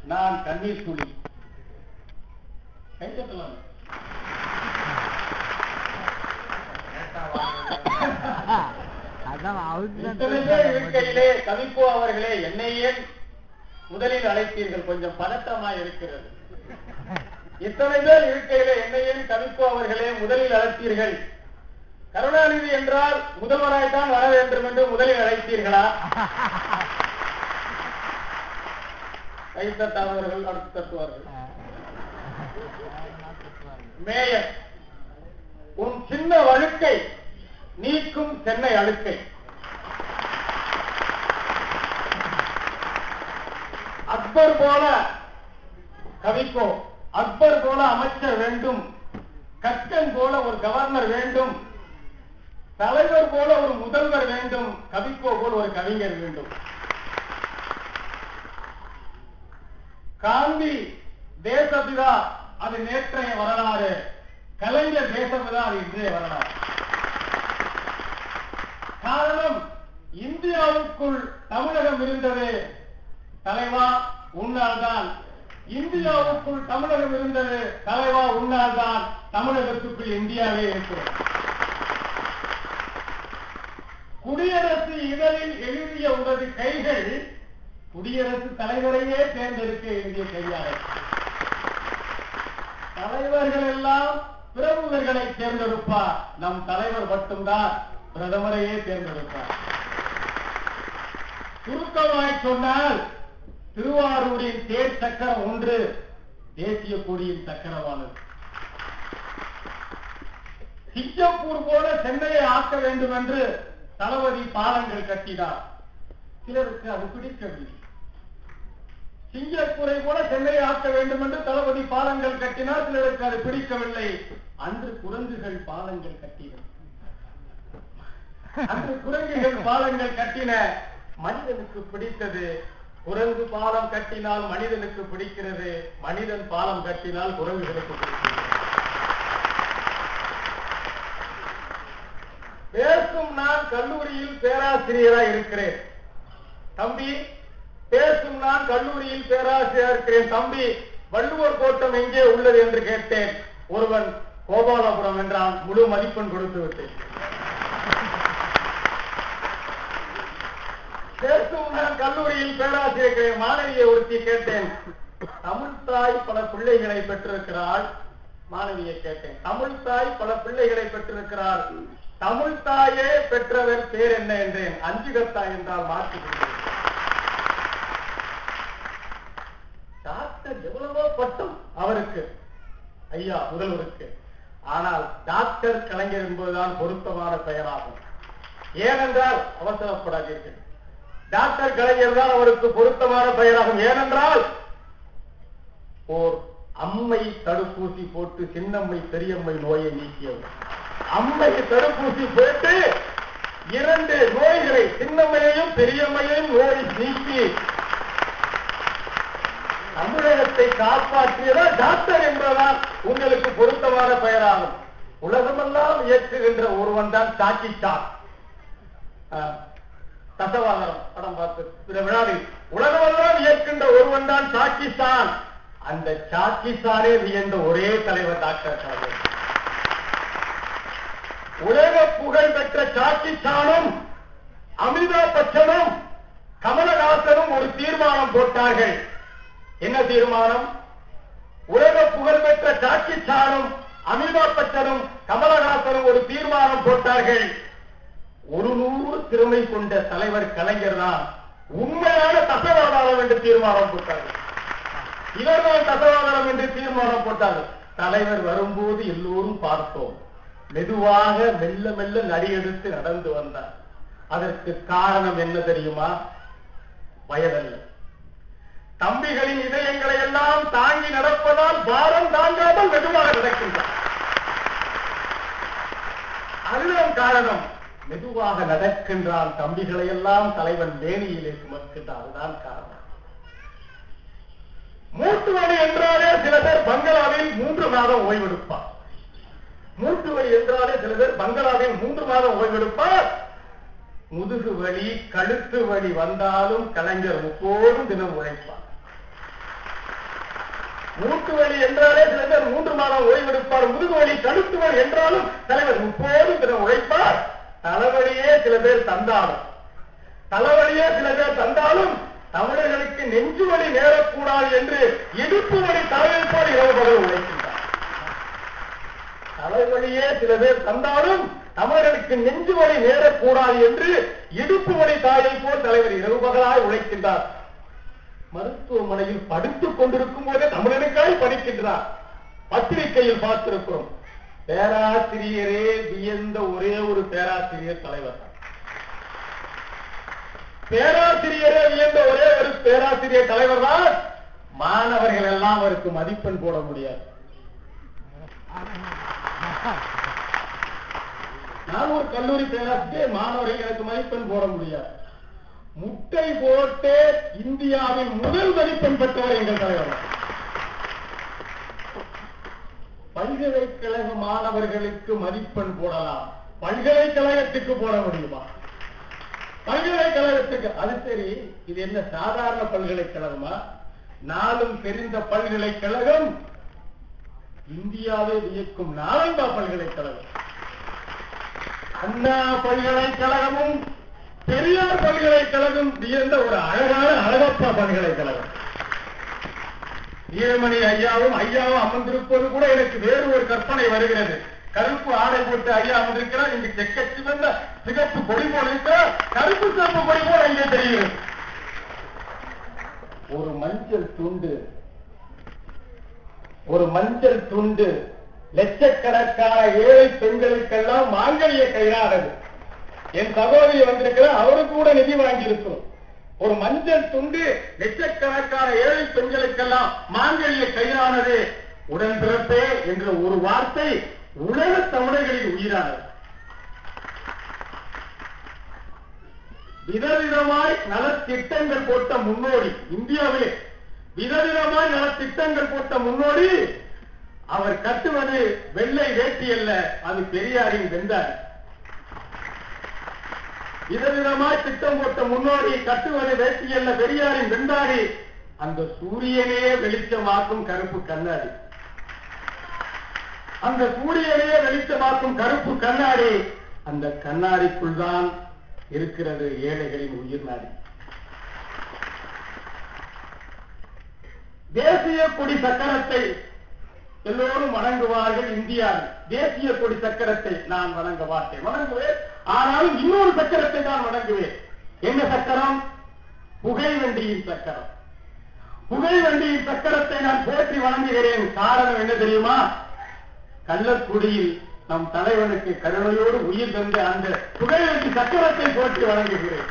நான் கண்ணீர் துளி கைத்தட்டலாம் அதான் இத்தனை பேர் இருக்கையிலே கவிப்போ அவர்களே என்னை ஏன் முதலில் அழைத்தீர்கள் கொஞ்சம் பதட்டமா இருக்கிறது இத்தனை பேர் இருக்கையிலே என்னை ஏன் கவிப்போ அவர்களே முதலில் அழைத்தீர்கள் கருணாநிதி என்றால் முதல்வராய்த்தான் வர வேண்டும் என்று முதலில் அழைத்தீர்களா கைத்தட்டாதவர்கள் அடுத்து தட்டுவார்கள் மேயர் உன் சின்ன வழுக்கை நீக்கும் சென்னை அழுக்கை அக்பர் போல கவிக்கோ அக்பர் போல அமைச்சர் வேண்டும் கக்கன் போல ஒரு கவர்னர் வேண்டும் தலைவர் போல ஒரு முதல்வர் வேண்டும் கவிக்கோ போல ஒரு கவிஞர் வேண்டும் காந்தி தேசபிதா அது நேற்றைய வரலாறு கலைஞர் தேசபிதா அது இன்றைய வரலாறு காரணம் இந்தியாவுக்குள் தமிழகம் இருந்தது தலைவா உன்னால்தான் இந்தியாவுக்குள் தமிழகம் இருந்தது தலைவா உன்னால்தான் தமிழகத்துக்குள் இந்தியாவே இருக்கிறது குடியரசு இதழில் எழுதிய உனது கைகள் குடியரசு தலைவரையே தேர்ந்தெடுக்க எழுதிய கையாள தலைவர்கள் எல்லாம் பிரமுகர்களை தேர்ந்தெடுப்பார் நம் தலைவர் மட்டும்தான் பிரதமரையே தேர்ந்தெடுப்பார் சுருக்கமாய் சொன்னால் திருவாரூரின் தேர் சக்கரம் ஒன்று தேசிய கொடியின் சக்கரமானது சிங்கப்பூர் போல சென்னையை ஆக்க வேண்டும் என்று தளபதி பாலங்கள் கட்டினார் சிலருக்கு அது பிடிக்கவில்லை சிங்கப்பூரை போல சென்னையை ஆக்க வேண்டும் என்று தளபதி பாலங்கள் கட்டினார் சிலருக்கு அது பிடிக்கவில்லை அன்று குரங்குகள் பாலங்கள் கட்டின அன்று குரங்குகள் பாலங்கள் கட்டின மனிதனுக்கு பிடித்தது குரங்கு பாலம் கட்டினால் மனிதனுக்கு பிடிக்கிறது மனிதன் பாலம் கட்டினால் குரங்குகளுக்கு பிடிக்கிறது பேசும் நான் கல்லூரியில் பேராசிரியராக இருக்கிறேன் தம்பி பேசும் நான் கல்லூரியில் பேராசிரியராக இருக்கிறேன் தம்பி வள்ளுவர் கோட்டம் எங்கே உள்ளது என்று கேட்டேன் ஒருவன் கோபாலபுரம் என்றான் முழு மதிப்பெண் கொடுத்து விட்டேன் பேசும் நான் கல்லூரியில் பேராசிரியர் மாணவியை ஒருத்தி கேட்டேன் தமிழ் தாய் பல பிள்ளைகளை பெற்றிருக்கிறாள் மாணவியை கேட்டேன் தமிழ் தாய் பல பிள்ளைகளை பெற்றிருக்கிறார் தமிழ் தாயே பெற்றவர் பேர் என்ன என்றேன் அஞ்சுகத்தாய் என்றால் மாற்றி டாக்டர் எவ்வளவோ பட்டம் அவருக்கு ஐயா முதல்வருக்கு ஆனால் டாக்டர் கலைஞர் என்பதுதான் பொருத்தமான பெயராகும் ஏனென்றால் அவசரப்படாதீர்கள் டாக்டர் கலைஞர் தான் அவருக்கு பொருத்தமான பெயராகும் ஏனென்றால் ஓர் அம்மை தடுப்பூசி போட்டு சின்னம்மை பெரியம்மை நோயை நீக்கியவர் அம்மை தடுப்பூசி போட்டு இரண்டு நோய்களை சின்னம்மையையும் பெரியம்மையையும் நோய் நீக்கி தமிழகத்தை காப்பாற்றியவர் டாக்டர் என்பதுதான் உங்களுக்கு பொருத்தமான பெயராகும் உலகமெல்லாம் இயக்குகின்ற ஒருவன் தான் சாக்கி சாக் தசவாதரம் படம் பார்த்து இந்த விழாவில் உலகமெல்லாம் இயக்கின்ற ஒருவன் தான் சாக்கிஸ்தான் அந்த சாக்கிஸ்தானே வியந்த ஒரே தலைவர் டாக்டர் கலைஞர் உலக புகழ் பெற்ற சாக்கிஸ்தானும் அமிதாப் பச்சனும் கமலஹாசனும் ஒரு தீர்மானம் போட்டார்கள் என்ன தீர்மானம் உலக புகழ் பெற்ற சாக்கிஸ்தானும் அமிதாப் பச்சனும் கமலஹாசனும் ஒரு தீர்மானம் போட்டார்கள் ஒரு நூறு திறமை கொண்ட தலைவர் கலைஞர் தான் உண்மையான தசவாதாரம் என்று தீர்மானம் போட்டார்கள் இவர்தான் தசவாதாரம் என்று தீர்மானம் போட்டார்கள் தலைவர் வரும்போது எல்லோரும் பார்த்தோம் மெதுவாக மெல்ல மெல்ல நடிகெடுத்து நடந்து வந்தார் அதற்கு காரணம் என்ன தெரியுமா வயதல்ல தம்பிகளின் இதயங்களை எல்லாம் தாங்கி நடப்பதால் பாரம் தாங்காமல் மெதுவாக நடக்கின்றார் அதுதான் காரணம் மெதுவாக நடக்கின்றான் தம்பிகளை எல்லாம் தலைவன் மேனியிலே சுமக்கின்றான் அதுதான் காரணம் மூட்டு வலி என்றாலே சில பேர் பங்களாவில் மூன்று மாதம் ஓய்வெடுப்பார் மூட்டு வலி என்றாலே சில பேர் பங்களாவில் மூன்று மாதம் ஓய்வெடுப்பார் முதுகு வலி கழுத்து வலி வந்தாலும் கலைஞர் முப்போதும் தினம் உழைப்பார் மூட்டு வலி என்றாலே சில பேர் மூன்று மாதம் ஓய்வெடுப்பார் முதுகு வலி கழுத்து வலி என்றாலும் தலைவர் முப்போது தினம் உழைப்பார் தலைவலியே சில பேர் தந்தாலும் தலைவலியே சில பேர் தந்தாலும் தமிழர்களுக்கு நெஞ்சு வலி நேரக்கூடாது என்று இடுப்பு வலி தலையில் போல் இரவு பகல் உழைக்கின்றார் தலைவலியே சில பேர் தந்தாலும் தமிழர்களுக்கு நெஞ்சு வலி நேரக்கூடாது என்று இடுப்பு வலி தாயை போல் தலைவர் இரவு பகலாய் உழைக்கின்றார் மருத்துவமனையில் படுத்துக் கொண்டிருக்கும் போதே தமிழனுக்காய் படிக்கின்றார் பத்திரிகையில் பார்த்திருக்கிறோம் பேராசிரியரே வியந்த ஒரே ஒரு பேராசிரியர் தலைவர் தான். பேராசிரியரே வியந்த ஒரே ஒரு பேராசிரியர் தலைவர் தான் மாணவர்கள் எல்லாம் அவருக்கு மதிப்பெண் போட முடியாது நான் ஒரு கல்லூரி பேராசிரியர் மாணவர்கள் எனக்கு மதிப்பெண் போட முடியாது முட்டை போட்டு இந்தியாவின் முதல் மதிப்பெண் பெற்றவர் எங்கள் தலைவர் தான். பல்கலைக்கழக மாணவர்களுக்கு மதிப்பெண் போடலாம் பல்கலைக்கழகத்துக்கு போட முடியுமா பல்கலைக்கழகத்துக்கு அது சரி இது என்ன சாதாரண பல்கலைக்கழகமா நாளும் தெரிந்த பல்கலைக்கழகம் இந்தியாவை வியக்கும் நாலந்தா பல்கலைக்கழகம் அண்ணா பல்கலைக்கழகமும் பெரியார் பல்கலைக்கழகம் வியந்த ஒரு அழகான அழகப்பா பல்கலைக்கழகம் வீரமணி ஐயாவும் ஐயாவும் அமர்ந்திருப்பது கூட எனக்கு வேறு ஒரு கற்பனை வருகிறது கருப்பு ஆடை போட்டு ஐயா அமர்ந்திருக்கிறார் இங்கு செக்க சிவந்த சிகப்பு கொடி போல் இருக்கிறார் கருப்பு சிவப்பு கொடி போல் அங்கே தெரிகிறது ஒரு மஞ்சள் துண்டு ஒரு மஞ்சள் துண்டு லட்சக்கணக்கான ஏழை பெண்களுக்கெல்லாம் மாங்கல்ய கையானது என் சகோதரி வந்திருக்கிறார் அவருக்கு கூட நிதி வாங்கி இருக்கிறோம் ஒரு மஞ்சள் துண்டு லட்சக்கணக்கான ஏழை பெண்களுக்கெல்லாம் மாங்கல்ய கையானது உடன் பிறப்பே என்ற ஒரு வார்த்தை உலக தமிழர்களின் உயிரானது விதவிதமாய் நலத்திட்டங்கள் போட்ட முன்னோடி இந்தியாவிலே விதவிதமாய் நலத்திட்டங்கள் போட்ட முன்னோடி அவர் கட்டுவது வெள்ளை வேட்டி அல்ல அது பெரியாரின் வெந்தாரி விதவிதமாய் திட்டம் போட்ட முன்னோடி கட்டுவது வேட்டி அல்ல பெரியாரின் வெந்தாரி அந்த சூரியனே வெளிச்சமாக்கும் கருப்பு கண்ணாடி அந்த சூரியனே வெளிச்சமாக்கும் கருப்பு கண்ணாடி அந்த கண்ணாடிக்குள் தான் இருக்கிறது ஏழைகளின் உயிர் நாடி தேசிய கொடி சக்கரத்தை எல்லோரும் வணங்குவார்கள் இந்தியாவில் தேசிய கொடி சக்கரத்தை நான் வணங்க மாட்டேன் வணங்குவேன் ஆனாலும் இன்னொரு சக்கரத்தை நான் வணங்குவேன் என்ன சக்கரம் புகை வண்டியின் சக்கரம் புகை வண்டியின் சக்கரத்தை நான் போற்றி வணங்குகிறேன் காரணம் என்ன தெரியுமா கள்ளக்குடியில் நம் தலைவனுக்கு கருணையோடு உயிர் தந்த அந்த புகை வண்டி சக்கரத்தை போற்றி வணங்குகிறேன்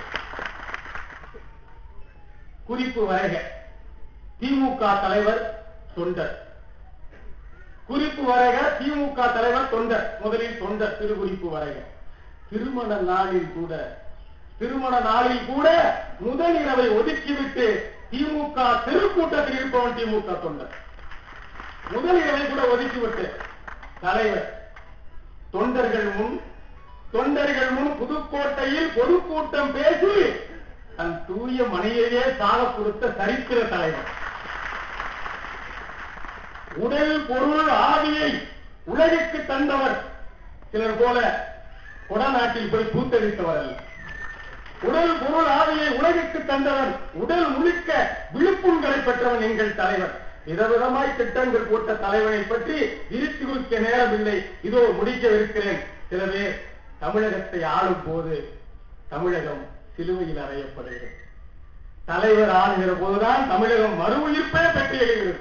குறிப்பு வரைக திமுக தலைவர் தொண்டர் குறிப்பு வரைக திமுக தலைவர் தொண்டர் முதலில் தொண்டர் திரு குறிப்பு வரைக திருமண நாளில் கூட திருமண நாளில் கூட முதல் இரவை ஒதுக்கிவிட்டு திமுக திருக்கூட்டத்தில் இருப்பவன் திமுக தொண்டர் முதல் இரவை கூட ஒதுக்கிவிட்டு தலைவர் தொண்டர்கள் முன் தொண்டர்கள் முன் புதுக்கோட்டையில் பொதுக்கூட்டம் பேசி தன் தூய மனையையே சாக கொடுத்த சரித்திர தலைவர் உடல் பொருள் ஆவியை உலகிற்கு தந்தவர் சிலர் போல கொடநாட்டில் போய் பூத்தளித்தவர் அல்ல உடல் பொருள் ஆவியை உலகிற்கு தந்தவர் உடல் முழுக்க விழுப்புண்களை பெற்றவன் எங்கள் தலைவர் விதவிதமாய் திட்டங்கள் போட்ட தலைவனை பற்றி விரித்து குறிக்க நேரமில்லை இதோ முடிக்கவிருக்கிறேன் சில பேர் தமிழகத்தை ஆளும் போது தமிழகம் சிலுவையில் அறையப்படுகிறது தலைவர் ஆளுகிற போதுதான் தமிழகம் மறு உயிர்ப்பே பெற்று எழுகிறது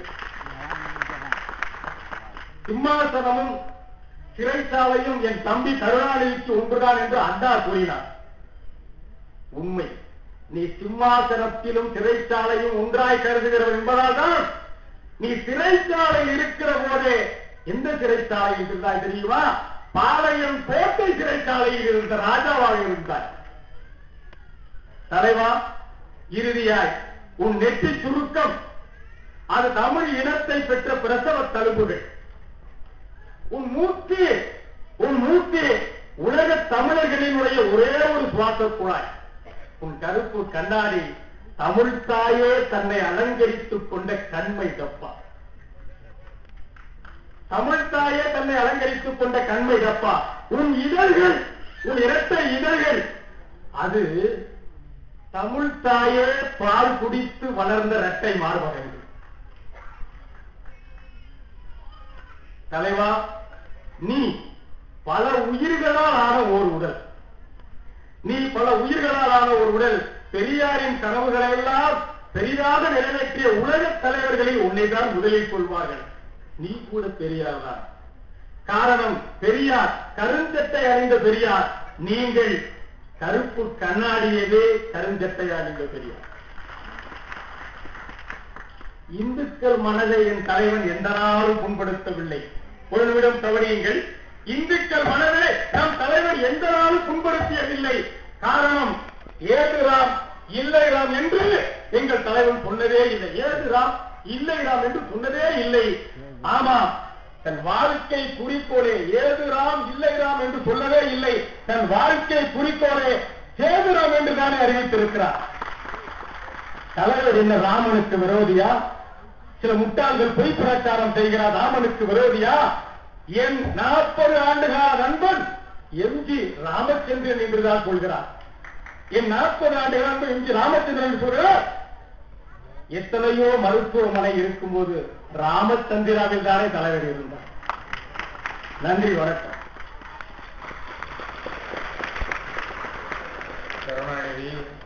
சிம்மாசனமும் சிறைச்சாலையும் என் தம்பி கருணாநிதிக்கு ஒன்றுதான் என்று அண்ணா கூறினார் உண்மை நீ சிம்மாசனத்திலும் சிறைச்சாலையும் ஒன்றாய் கருதுகிறவன் என்பதால் தான் நீ சிறைச்சாலையில் இருக்கிற போதே எந்த சிறைச்சாலையில் இருந்தாய் தெரியுமா பாளையம் கோட்டை சிறைச்சாலையில் இருந்த ராஜாவாக இருந்தாய் தலைவா இறுதியாய் உன் நெற்றி சுருக்கம் அது தமிழ் இனத்தை பெற்ற பிரசவ தழும்புகள் உன் மூச்சு உன் மூச்சு உலக தமிழர்களினுடைய ஒரே ஒரு சுவாச குழாய் உன் கருப்பு கண்ணாடி தமிழ் தாயே தன்னை அலங்கரித்துக் கொண்ட கண்மை டப்பா தாயே தன்னை அலங்கரித்துக் கொண்ட கண்மை தப்பா உன் இதழ்கள் உன் இரட்டை இதழ்கள் அது தமிழ் தாயே பால் குடித்து வளர்ந்த இரட்டை மார்பகங்கள் தலைவா நீ பல உயிர்களால் ஆன ஓர் உடல் நீ பல உயிர்களால் ஆன ஒரு உடல் பெரியாரின் கனவுகளை எல்லாம் பெரிதாக நிறைவேற்றிய உலக தலைவர்களில் உன்னைதான் முதலில் கொள்வார்கள் நீ கூட பெரியார் தான் காரணம் பெரியார் கருஞ்சட்டை அணிந்த பெரியார் நீங்கள் கருப்பு கண்ணாடியவே கருஞ்சட்டை அணிந்த பெரியார் இந்துக்கள் மனதை என் தலைவன் எந்த நாளும் புண்படுத்தவில்லை ஒரு நிமிடம் கவனியுங்கள் இந்துக்கள் மனதை நம் தலைவன் எந்த நாளும் புண்படுத்தியதில்லை காரணம் ஏது ராம் இல்லை ராம் என்று எங்கள் தலைவன் சொன்னதே இல்லை ஏது ராம் இல்லை ராம் என்று சொன்னதே இல்லை ஆமா தன் வாழ்க்கை குறிக்கோளே ஏது ராம் இல்லை ராம் என்று சொல்லவே இல்லை தன் வாழ்க்கை குறிக்கோளே சேது ராம் என்று தானே அறிவித்திருக்கிறார் தலைவர் என்ன ராமனுக்கு விரோதியா சில முட்டாள்கள் பொய் பிரச்சாரம் செய்கிறார் ராமனுக்கு விரோதியா என் நாற்பது ஆண்டுகால நண்பன் எம்ஜி ராமச்சந்திரன் என்றுதான் கொள்கிறார் என் நாற்பது ஆண்டுகால நண்பன் எம்ஜி ராமச்சந்திரன் என்று சொல்கிறார் எத்தனையோ மருத்துவமனை இருக்கும்போது ராமச்சந்திராவில் தானே தலைவர் இருந்தார் நன்றி வணக்கம் கருணாநிதி